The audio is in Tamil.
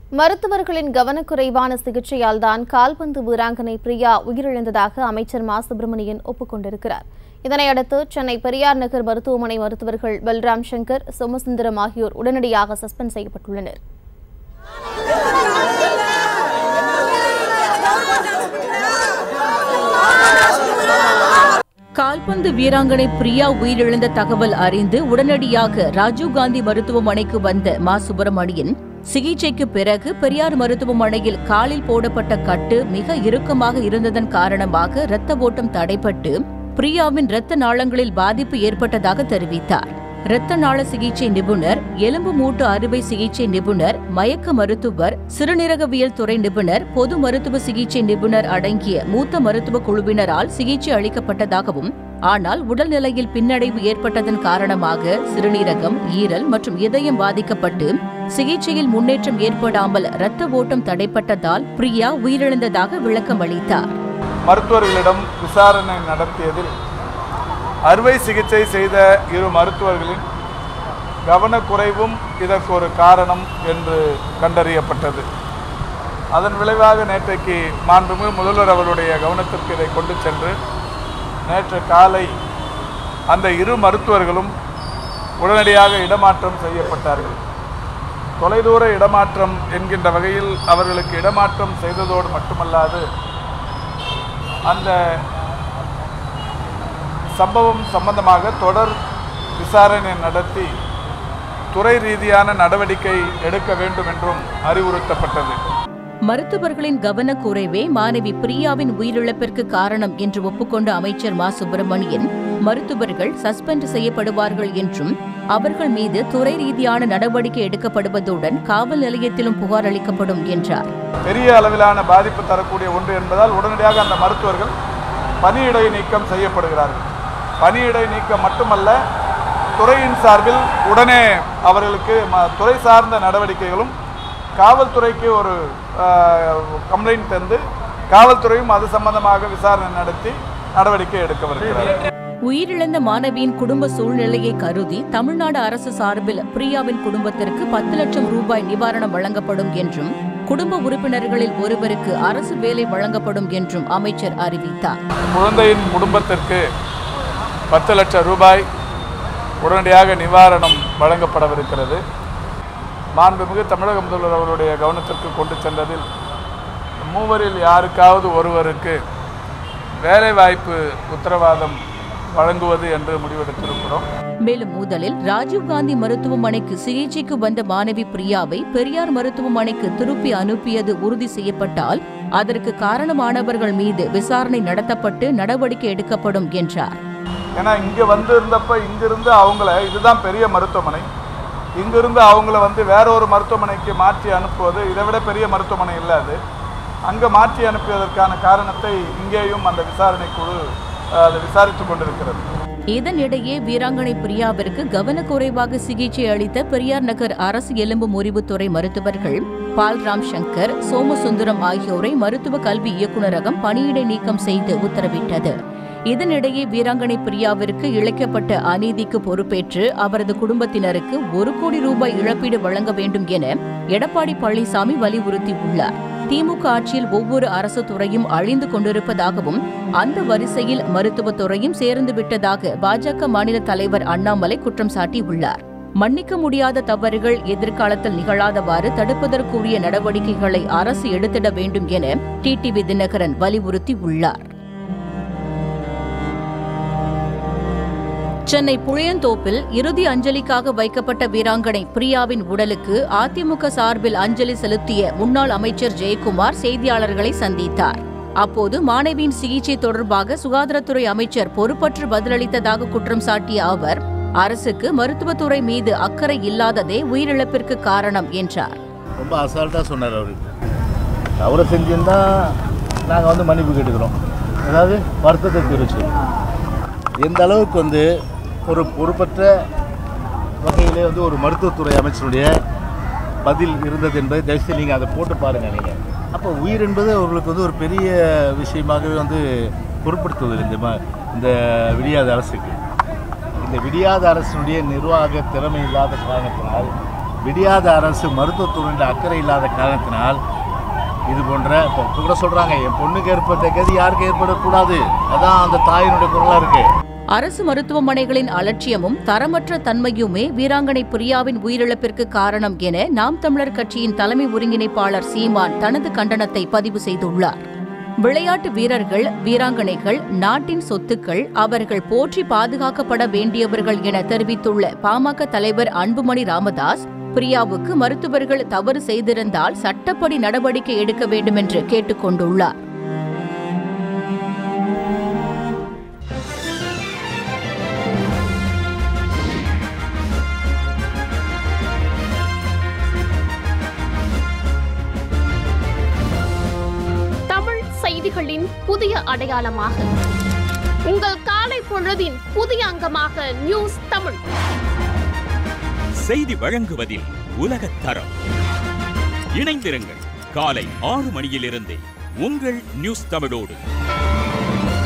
மருத்துவர்களின் கவனக்குறைவான சிகிச்சையால் தான் கால்பந்து வீராங்கனை பிரியா உயிரிழந்ததாக அமைச்சர் மா சுப்பிரமணியன் ஒப்புக்கொண்டிருக்கிறார் இதனையடுத்து சென்னை பெரியார் நகர் மருத்துவமனை மருத்துவர்கள் பல்ராம் சங்கர் சோமசுந்தரம் ஆகியோர் உடனடியாக சஸ்பெண்ட் செய்யப்பட்டுள்ளனர் கால்பந்து வீராங்கனை பிரியா உயிரிழந்த தகவல் அறிந்து உடனடியாக ராஜீவ்காந்தி மருத்துவமனைக்கு வந்த மா சுப்பிரமணியன் சிகிச்சைக்கு பிறகு பெரியார் மருத்துவமனையில் காலில் போடப்பட்ட கட்டு மிக இறுக்கமாக இருந்ததன் காரணமாக இரத்த ஓட்டம் தடைப்பட்டு பிரியாவின் இரத்த நாளங்களில் பாதிப்பு ஏற்பட்டதாக தெரிவித்தார் இரத்த நாள சிகிச்சை நிபுணர் எலும்பு மூட்டு அறுவை சிகிச்சை நிபுணர் மயக்க மருத்துவர் சிறுநீரகவியல் துறை நிபுணர் பொது மருத்துவ சிகிச்சை நிபுணர் அடங்கிய மூத்த மருத்துவ குழுவினரால் சிகிச்சை அளிக்கப்பட்டதாகவும் ஆனால் உடல்நிலையில் பின்னடைவு ஏற்பட்டதன் காரணமாக சிறுநீரகம் ஈரல் மற்றும் இதயம் பாதிக்கப்பட்டு சிகிச்சையில் முன்னேற்றம் ஏற்படாமல் இரத்த ஓட்டம் தடைப்பட்டதால் பிரியா உயிரிழந்ததாக விளக்கம் அளித்தார் மருத்துவர்களிடம் விசாரணை நடத்தியதில் அறுவை சிகிச்சை செய்த இரு மருத்துவர்களின் கவனக்குறைவும் இதற்கு ஒரு காரணம் என்று கண்டறியப்பட்டது அதன் விளைவாக நேற்றைக்கு மாண்புமிகு முதல்வர் அவருடைய கவனத்திற்கு இதை கொண்டு சென்று நேற்று காலை அந்த இரு மருத்துவர்களும் உடனடியாக இடமாற்றம் செய்யப்பட்டார்கள் தொலைதூர இடமாற்றம் என்கின்ற வகையில் அவர்களுக்கு இடமாற்றம் செய்ததோடு மட்டுமல்லாது அந்த சம்பவம் சம்பந்தமாக தொடர் விசாரணை நடத்தி துறை ரீதியான நடவடிக்கை எடுக்க வேண்டும் என்றும் அறிவுறுத்தப்பட்டது மருத்துவர்களின் கவனக்குறைவே மாணவி பிரியாவின் உயிரிழப்பிற்கு காரணம் என்று ஒப்புக்கொண்ட அமைச்சர் மா சுப்பிரமணியன் மருத்துவர்கள் சஸ்பெண்ட் செய்யப்படுவார்கள் என்றும் அவர்கள் மீது துறை ரீதியான நடவடிக்கை எடுக்கப்படுவதுடன் காவல் நிலையத்திலும் புகார் அளிக்கப்படும் என்றார் பெரிய அளவிலான பாதிப்பு தரக்கூடிய ஒன்று என்பதால் உடனடியாக அந்த மருத்துவர்கள் பணியிடை நீக்கம் செய்யப்படுகிறார்கள் பணியிடை நீக்கம் மட்டுமல்ல துறையின் சார்பில் உடனே அவர்களுக்கு ம- துறை சார்ந்த நடவடிக்கைகளும் காவல்துறைக்கு ஒரு கம்ப்ளைண்ட் தந்து காவல்துறையும் அது சம்பந்தமாக விசாரணை நடத்தி நடவடிக்கை எடுக்கவிருக்கிறார்கள் உயிரிழந்த மாணவியின் குடும்ப சூழ்நிலையை கருதி தமிழ்நாடு அரசு சார்பில் பிரியாவின் குடும்பத்திற்கு பத்து லட்சம் ரூபாய் நிவாரணம் வழங்கப்படும் என்றும் குடும்ப உறுப்பினர்களில் ஒருவருக்கு அரசு வேலை வழங்கப்படும் என்றும் அமைச்சர் அறிவித்தார் குழந்தையின் குடும்பத்திற்கு பத்து லட்சம் ரூபாய் உடனடியாக நிவாரணம் வழங்கப்படவிருக்கிறது மாண்புமிகு தமிழக முதல்வர் அவருடைய கவனத்திற்கு கொண்டு சென்றதில் மூவரில் யாருக்காவது ஒருவருக்கு வேலைவாய்ப்பு உத்தரவாதம் வழங்குவது என்று முடிவெடுத்திருக்கிறோம் மேலும் முதலில் ராஜீவ்காந்தி மருத்துவமனைக்கு சிகிச்சைக்கு வந்த மாணவி பிரியாவை பெரியார் மருத்துவமனைக்கு திருப்பி அனுப்பியது உறுதி செய்யப்பட்டால் அதற்கு காரணமானவர்கள் மீது விசாரணை நடத்தப்பட்டு நடவடிக்கை எடுக்கப்படும் என்றார் ஏன்னா இங்கே வந்து இருந்தப்ப இங்கிருந்து அவங்கள இதுதான் பெரிய மருத்துவமனை இங்கிருந்து அவங்கள வந்து வேற ஒரு மருத்துவமனைக்கு மாற்றி அனுப்புவது இதை விட பெரிய மருத்துவமனை இல்லை அது அங்கே மாற்றி அனுப்பியதற்கான காரணத்தை இங்கேயும் அந்த விசாரணை குழு அஹ், அதை விசாரித்து கொண்டிருக்கிறது இதனிடையே வீராங்கனை பிரியாவிற்கு கவனக்குறைவாக சிகிச்சை அளித்த பெரியார் நகர் அரசு எலும்பு முறிவுத்துறை மருத்துவர்கள் பால்ராம் சங்கர் சோமசுந்தரம் ஆகியோரை மருத்துவ கல்வி இயக்குநரகம் பணியிடை நீக்கம் செய்து உத்தரவிட்டது இதனிடையே வீராங்கனை பிரியாவிற்கு இழைக்கப்பட்ட அநீதிக்கு பொறுப்பேற்று அவரது குடும்பத்தினருக்கு ஒரு கோடி ரூபாய் இழப்பீடு வழங்க வேண்டும் என எடப்பாடி பழனிசாமி வலியுறுத்தியுள்ளார் திமுக ஆட்சியில் ஒவ்வொரு அரசு துறையும் அழிந்து கொண்டிருப்பதாகவும் அந்த வரிசையில் மருத்துவத் துறையும் சேர்ந்து விட்டதாக பாஜக மாநில தலைவர் அண்ணாமலை குற்றம் சாட்டியுள்ளார் மன்னிக்க முடியாத தவறுகள் எதிர்காலத்தில் நிகழாதவாறு தடுப்பதற்குரிய நடவடிக்கைகளை அரசு எடுத்திட வேண்டும் என டிடிவி தினகரன் வலியுறுத்தியுள்ளார் சென்னை புளியந்தோப்பில் இறுதி அஞ்சலிக்காக வைக்கப்பட்ட வீராங்கனை பிரியாவின் உடலுக்கு அதிமுக சார்பில் அஞ்சலி செலுத்திய முன்னாள் அமைச்சர் ஜெயக்குமார் செய்தியாளர்களை சந்தித்தார் அப்போது மாணவியின் சிகிச்சை தொடர்பாக சுகாதாரத்துறை அமைச்சர் பொறுப்பற்று பதிலளித்ததாக குற்றம் சாட்டிய அவர் அரசுக்கு மருத்துவத்துறை மீது அக்கறை இல்லாததே உயிரிழப்பிற்கு காரணம் என்றார் ரொம்ப அசால்ட்டாக சொன்னார் அவர் தவறு செஞ்சிருந்தா நாங்கள் வந்து மன்னிப்பு கேட்டுக்கிறோம் அதாவது வருத்தத்தை தெரிவிச்சு எந்த அளவுக்கு வந்து ஒரு பொறுப்பற்ற வகையிலே வந்து ஒரு மருத்துவத்துறை அமைச்சருடைய பதில் இருந்தது என்பதை தயவுசெய்து நீங்கள் அதை போட்டு பாருங்கள் நீங்கள் அப்போ உயிர் என்பது அவர்களுக்கு வந்து ஒரு பெரிய விஷயமாகவே வந்து பொருட்படுத்துவதில்லை இந்த ம இந்த விடியாத அரசுக்கு இந்த விடியாத அரசினுடைய நிர்வாக திறமை இல்லாத காரணத்தினால் விடியாத அரசு மருத்துவத்துறையில் அக்கறை இல்லாத காரணத்தினால் இது போன்ற இப்போ இப்போ கூட சொல்கிறாங்க என் பொண்ணுக்கு ஏற்பட்ட கதி யாருக்கு ஏற்படக்கூடாது அதான் அந்த தாயினுடைய குரலாக இருக்குது அரசு மருத்துவமனைகளின் அலட்சியமும் தரமற்ற தன்மையுமே வீராங்கனை பிரியாவின் உயிரிழப்பிற்கு காரணம் என நாம் தமிழர் கட்சியின் தலைமை ஒருங்கிணைப்பாளர் சீமான் தனது கண்டனத்தை பதிவு செய்துள்ளார் விளையாட்டு வீரர்கள் வீராங்கனைகள் நாட்டின் சொத்துக்கள் அவர்கள் போற்றி பாதுகாக்கப்பட வேண்டியவர்கள் என தெரிவித்துள்ள பாமக தலைவர் அன்புமணி ராமதாஸ் பிரியாவுக்கு மருத்துவர்கள் தவறு செய்திருந்தால் சட்டப்படி நடவடிக்கை எடுக்க வேண்டும் என்று கேட்டுக் கொண்டுள்ளார் தமிழ் செய்திகளின் புதிய அடையாளமாக உங்கள் காலை பொழுதின் புதிய அங்கமாக நியூஸ் தமிழ் செய்தி வழங்குவதில் உலகத் தரம் இணைந்திருங்கள் காலை ஆறு மணியிலிருந்தே உங்கள் நியூஸ் தமிழோடு